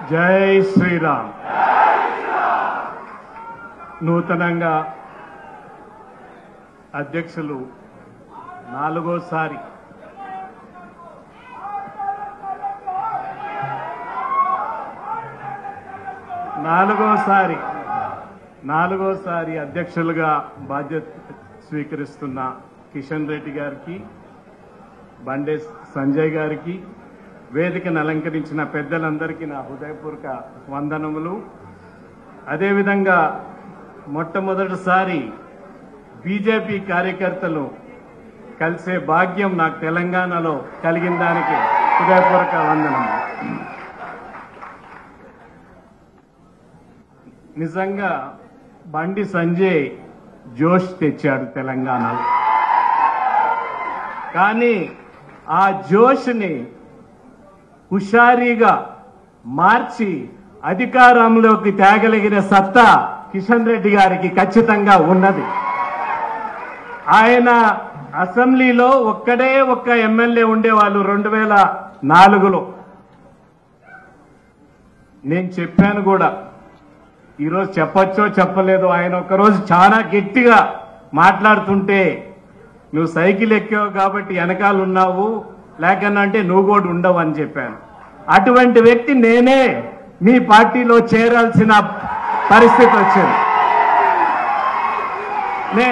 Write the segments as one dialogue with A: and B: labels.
A: జై శ్రీరామ్ నూతనంగా అధ్యక్షులు నాలుగోసారి నాలుగోసారి నాలుగోసారి అధ్యక్షులుగా బాధ్యత స్వీకరిస్తున్న కిషన్ రెడ్డి గారికి బండే సంజయ్ గారికి వేదికను అలంకరించిన పెద్దలందరికీ నా హృదయపూర్వక వందనములు అదేవిధంగా మొట్టమొదటిసారి బీజేపీ కార్యకర్తలు కలిసే భాగ్యం నాకు తెలంగాణలో కలిగిన దానికి హృదయపూర్వక వందనములు నిజంగా బండి సంజయ్ జోష్ తెచ్చాడు తెలంగాణలో కానీ ఆ జోష్ని హుషారీగా మార్చి అధికారంలోకి తేగలిగిన సత్తా కిషన్ రెడ్డి గారికి ఖచ్చితంగా ఉన్నది ఆయన అసెంబ్లీలో ఒక్కడే ఒక్క ఎమ్మెల్యే ఉండేవాళ్ళు రెండు వేల నాలుగులో నేను చెప్పాను కూడా ఈరోజు చెప్పచ్చో చెప్పలేదో ఆయన ఒకరోజు చాలా గట్టిగా మాట్లాడుతుంటే నువ్వు సైకిల్ ఎక్కావు కాబట్టి వెనకాల ఉన్నావు లేకనంటే నువ్వు కూడా ఉండవు అని చెప్పాను అటువంటి వ్యక్తి నేనే మీ పార్టీలో చేరాల్సిన పరిస్థితి వచ్చింది నే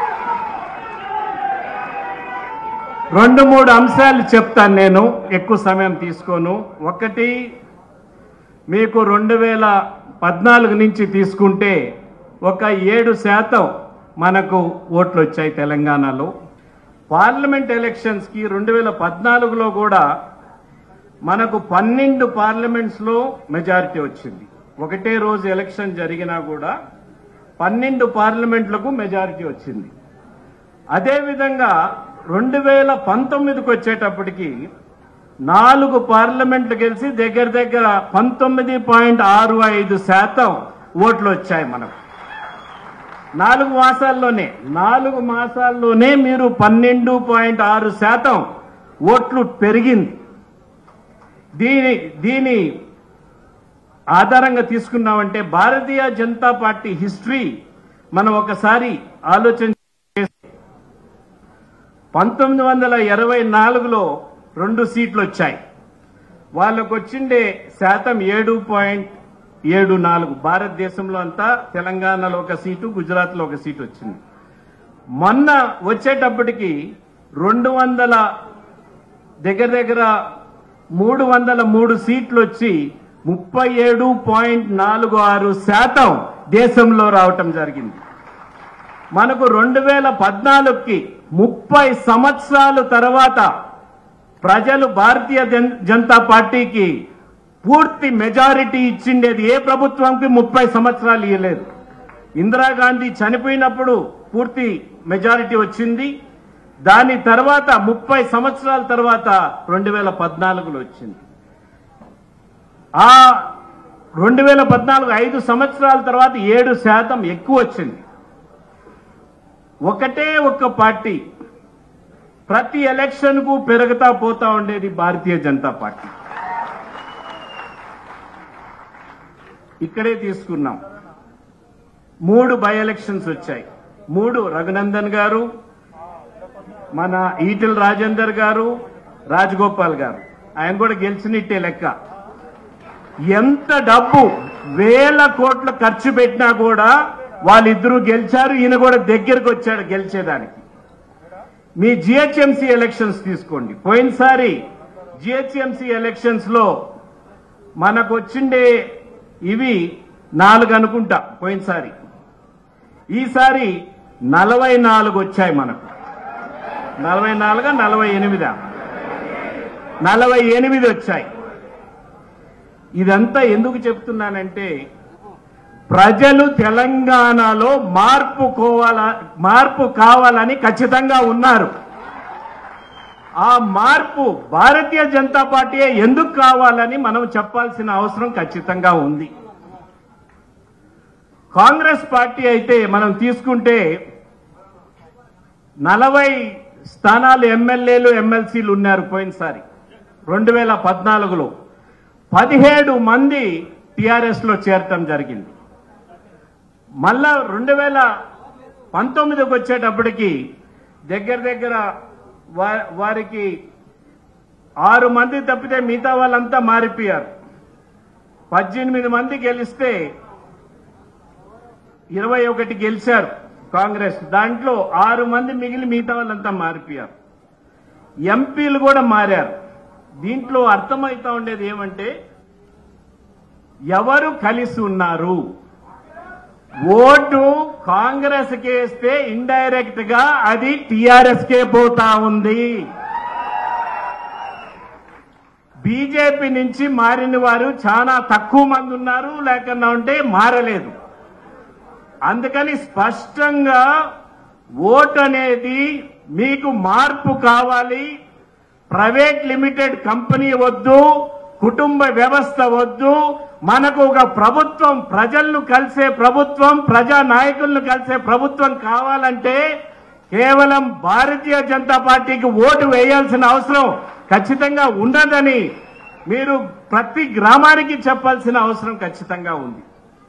A: రెండు మూడు అంశాలు చెప్తాను నేను ఎక్కువ సమయం తీసుకోను ఒకటి మీకు రెండు వేల పద్నాలుగు నుంచి తీసుకుంటే ఒక ఏడు శాతం మనకు ఓట్లు వచ్చాయి తెలంగాణలో పార్లమెంట్ ఎలక్షన్స్కి రెండు వేల పద్నాలుగులో కూడా మనకు పన్నెండు పార్లమెంట్స్లో మెజారిటీ వచ్చింది ఒకటే రోజు ఎలక్షన్ జరిగినా కూడా పన్నెండు పార్లమెంట్లకు మెజారిటీ వచ్చింది అదేవిధంగా రెండు వేల పంతొమ్మిదికి వచ్చేటప్పటికి నాలుగు పార్లమెంట్లు గెలిచి దగ్గర దగ్గర పంతొమ్మిది పాయింట్ ఆరు ఐదు శాతం ఓట్లు వచ్చాయి మనకు నాలుగు మాసాల్లోనే నాలుగు మాసాల్లోనే మీరు పన్నెండు పాయింట్ ఆరు శాతం ఓట్లు పెరిగింది దీని దీని ఆధారంగా తీసుకున్నామంటే భారతీయ జనతా పార్టీ హిస్టరీ మనం ఒకసారి ఆలోచన పంతొమ్మిది వందల ఇరవై నాలుగులో రెండు సీట్లు వచ్చాయి వాళ్ళకు వచ్చిండే శాతం ఏడు పాయింట్ ఏడు నాలుగు భారతదేశంలో అంతా తెలంగాణలో ఒక సీటు గుజరాత్లో ఒక సీటు వచ్చింది మొన్న వచ్చేటప్పటికి రెండు వందల దగ్గర దగ్గర మూడు వందల మూడు సీట్లు వచ్చి ముప్పై ఏడు పాయింట్ నాలుగు ఆరు శాతం దేశంలో రావటం జరిగింది మనకు రెండు వేల పద్నాలుగుకి ముప్పై సంవత్సరాల తర్వాత ప్రజలు భారతీయ జన్- జనతా పార్టీకి పూర్తి మెజారిటీ ఇచ్చిండేది ఏ ప్రభుత్వంకి ముప్పై సంవత్సరాలు ఇవ్వలేదు ఇందిరాగాంధీ చనిపోయినప్పుడు పూర్తి మెజారిటీ వచ్చింది దాని తర్వాత ముప్పై సంవత్సరాల తర్వాత రెండు వేల పద్నాలుగులో వచ్చింది ఆ రెండు వేల పద్నాలుగు ఐదు సంవత్సరాల తర్వాత ఏడు శాతం ఎక్కువ వచ్చింది ఒకటే ఒక్క పార్టీ ప్రతి ఎలక్షన్ కు పెరుగుతా పోతా ఉండేది భారతీయ జనతా పార్టీ ఇక్కడే తీసుకున్నాం మూడు బై ఎలక్షన్స్ వచ్చాయి మూడు రఘునందన్ గారు మన ఈటెల రాజేందర్ గారు రాజగోపాల్ గారు ఆయన కూడా గెలిచినట్టే లెక్క ఎంత డబ్బు వేల కోట్ల ఖర్చు పెట్టినా కూడా వాళ్ళిద్దరూ గెలిచారు ఈయన కూడా దగ్గరకు వచ్చాడు గెలిచేదానికి మీ జిహెచ్ఎంసీ ఎలక్షన్స్ తీసుకోండి పోయినసారి జిహెచ్ఎంసీ ఎలక్షన్స్ లో మనకు వచ్చిండే ఇవి నాలుగు అనుకుంటా పోయినసారి ఈసారి నలభై నాలుగు వచ్చాయి మనకు నలభై నాలుగా నలభై ఎనిమిదా నలభై ఎనిమిది వచ్చాయి ఇదంతా ఎందుకు చెప్తున్నానంటే ప్రజలు తెలంగాణలో మార్పు కోవాల మార్పు కావాలని ఖచ్చితంగా ఉన్నారు ఆ మార్పు భారతీయ జనతా పార్టీ ఎందుకు కావాలని మనం చెప్పాల్సిన అవసరం ఖచ్చితంగా ఉంది కాంగ్రెస్ పార్టీ అయితే మనం తీసుకుంటే నలభై స్థానాలు ఎమ్మెల్యేలు ఎమ్మెల్సీలు ఉన్నారు పోయినసారి రెండు వేల పద్నాలుగులో పదిహేడు మంది టిఆర్ఎస్ లో చేరటం జరిగింది మళ్ళా రెండు వేల పంతొమ్మిదికి వచ్చేటప్పటికి దగ్గర దగ్గర వా- వారికి ఆరు మంది తప్పితే మిగతా వాళ్ళంతా మారిపోయారు పద్దెనిమిది మంది గెలిస్తే ఇరవై ఒకటి గెలిచారు కాంగ్రెస్ దాంట్లో ఆరు మంది మిగిలి మిగతా వాళ్ళంతా మారిపోయారు ఎంపీలు కూడా మారారు దీంట్లో అర్థమవుతా ఉండేది ఏమంటే ఎవరు కలిసి ఉన్నారు ఓటు కాంగ్రెస్ కేస్తే ఇండైరెక్ట్ గా అది టిఆర్ఎస్ కే పోతా ఉంది బీజేపీ నుంచి మారిన వారు చాలా తక్కువ మంది ఉన్నారు లేకన్నా ఉంటే మారలేదు అందుకని స్పష్టంగా ఓటు అనేది మీకు మార్పు కావాలి ప్రైవేట్ లిమిటెడ్ కంపెనీ వద్దు కుటుంబ వ్యవస్థ వద్దు మనకు ఒక ప్రభుత్వం ప్రజలను కలిసే ప్రభుత్వం ప్రజా నాయకులను కలిసే ప్రభుత్వం కావాలంటే కేవలం భారతీయ జనతా పార్టీకి ఓటు వేయాల్సిన అవసరం ఖచ్చితంగా ఉండదని మీరు ప్రతి గ్రామానికి చెప్పాల్సిన అవసరం ఖచ్చితంగా ఉంది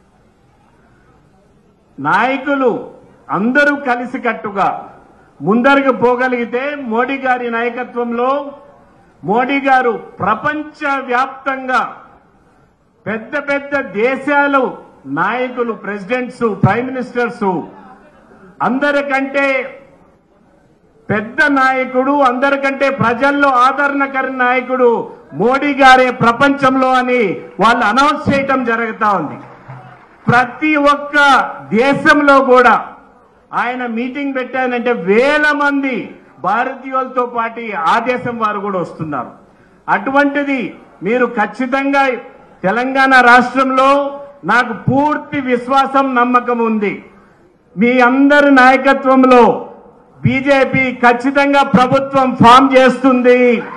A: నాయకులు అందరూ కలిసికట్టుగా ముందరకు పోగలిగితే మోడీ గారి నాయకత్వంలో మోడీ గారు ప్రపంచ వ్యాప్తంగా పెద్ద పెద్ద దేశాలు నాయకులు ప్రెసిడెంట్స్ ప్రైమ్ మినిస్టర్స్ అందరికంటే పెద్ద నాయకుడు అందరికంటే ప్రజల్లో ఆదరణకర నాయకుడు మోడీ గారే ప్రపంచంలో అని వాళ్ళు అనౌన్స్ చేయటం జరుగుతా ఉంది ప్రతి ఒక్క దేశంలో కూడా ఆయన మీటింగ్ పెట్టానంటే వేల మంది భారతీయులతో పాటు ఆ దేశం వారు కూడా వస్తున్నారు అటువంటిది మీరు ఖచ్చితంగా తెలంగాణ రాష్ట్రంలో నాకు పూర్తి విశ్వాసం నమ్మకం ఉంది మీ అందరి నాయకత్వంలో బీజేపీ ఖచ్చితంగా ప్రభుత్వం ఫామ్ చేస్తుంది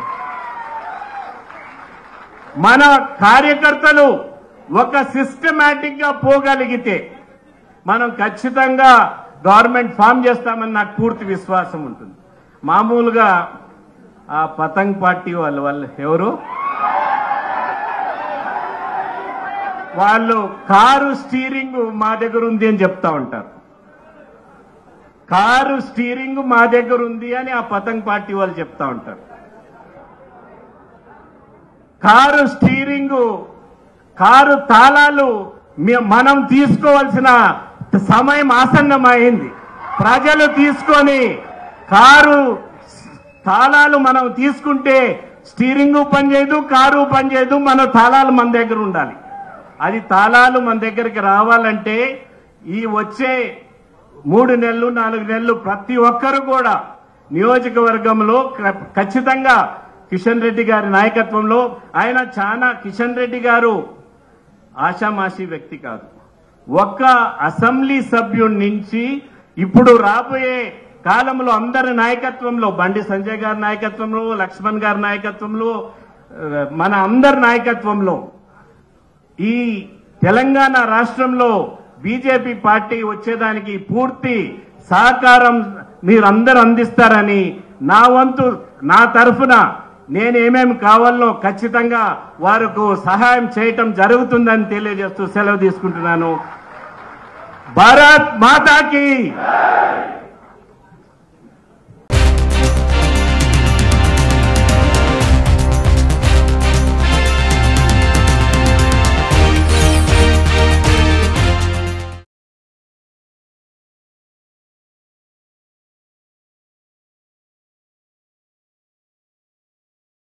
A: మన కార్యకర్తలు ఒక సిస్టమేటిక్ గా పోగలిగితే మనం ఖచ్చితంగా గవర్నమెంట్ ఫామ్ చేస్తామని నాకు పూర్తి విశ్వాసం ఉంటుంది మామూలుగా ఆ పతంగ్ పార్టీ వాళ్ళు వాళ్ళు ఎవరు వాళ్ళు కారు స్టీరింగ్ మా దగ్గర ఉంది అని చెప్తా ఉంటారు కారు స్టీరింగ్ మా దగ్గర ఉంది అని ఆ పతంగ్ పార్టీ వాళ్ళు చెప్తా ఉంటారు కారు స్టీరింగ్ కారు తాళాలు మే- మనం తీసుకోవాల్సిన సమయం ఆసన్నమైంది ప్రజలు తీసుకొని కారు తాళాలు మనం తీసుకుంటే స్టీరింగ్ పనిచేయదు కారు పనిచేయదు మన తాళాలు మన దగ్గర ఉండాలి అది తాళాలు మన దగ్గరికి రావాలంటే ఈ వచ్చే మూడు నెలలు నాలుగు నెలలు ప్రతి ఒక్కరు కూడా నియోజకవర్గంలో క- ఖచ్చితంగా కిషన్ రెడ్డి గారి నాయకత్వంలో ఆయన చాలా కిషన్ రెడ్డి గారు ఆషామాషి వ్యక్తి కాదు ఒక్క అసెంబ్లీ సభ్యుడి నుంచి ఇప్పుడు రాబోయే కాలంలో అందరి నాయకత్వంలో బండి సంజయ్ గారి నాయకత్వంలో లక్ష్మణ్ గారి నాయకత్వంలో ఆ, మన అందరి నాయకత్వంలో ఈ తెలంగాణ రాష్ట్రంలో బీజేపీ పార్టీ వచ్చేదానికి పూర్తి సహకారం మీరందరూ అందిస్తారని నా వంతు నా తరఫున నేనేమేమి కావాలో ఖచ్చితంగా వారికి సహాయం చేయటం జరుగుతుందని తెలియజేస్తూ సెలవు తీసుకుంటున్నాను భారత్ మాతాకి